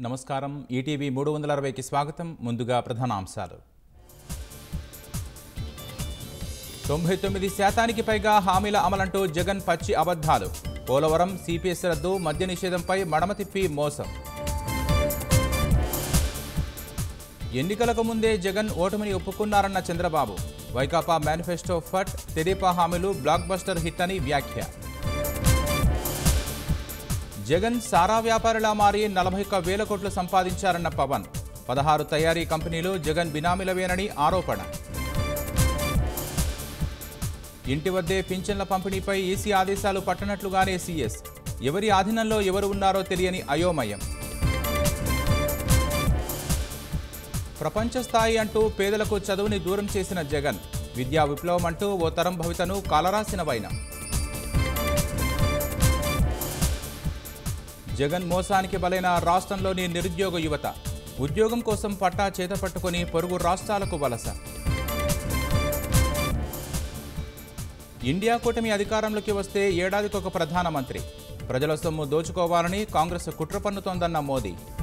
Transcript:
నమస్కారం ఈటీవీ మూడు వందల అరవైకి స్వాగతం ముందుగా ప్రధానాంశాలు తొంభై తొమ్మిది శాతానికి పైగా హామీల అమలంటూ జగన్ పచ్చి అబద్ధాలు పోలవరం సిపిఎస్ రద్దు మద్య నిషేధంపై మడమ తిప్పి మోసం ఎన్నికలకు ముందే జగన్ ఓటమిని ఒప్పుకున్నారన్న చంద్రబాబు వైకాపా మేనిఫెస్టో ఫట్ తెదేపా హామీలు బ్లాక్ బస్టర్ హిట్ అని వ్యాఖ్య జగన్ సారా వ్యాపారిలా మారి నలభై ఒక్క వేల కోట్లు సంపాదించారన్న పవన్ పదహారు తయారీ కంపెనీలు జగన్ బినామీలవేనని ఆరోపణ ఇంటి వద్దే పింఛన్ల పంపిణీపై ఈసీ ఆదేశాలు పట్టనట్లుగానే సీఎస్ ఎవరి ఆధీనంలో ఎవరు ఉన్నారో తెలియని అయోమయం ప్రపంచ స్థాయి అంటూ పేదలకు చదువుని దూరం చేసిన జగన్ విద్యా విప్లవం అంటూ ఓ తరం భవితను కాలరాసిన వైనం జగన్ మోసానికి బలైన రాష్ట్రంలోని నిరుద్యోగ యువత ఉద్యోగం కోసం పట్టా చేతపట్టుకుని పొరుగు రాష్ట్రాలకు వలస ఇండియా కూటమి అధికారంలోకి వస్తే ఏడాదికొక ప్రధానమంత్రి ప్రజల సొమ్ము దోచుకోవాలని కాంగ్రెస్ కుట్ర పన్నుతోందన్న మోదీ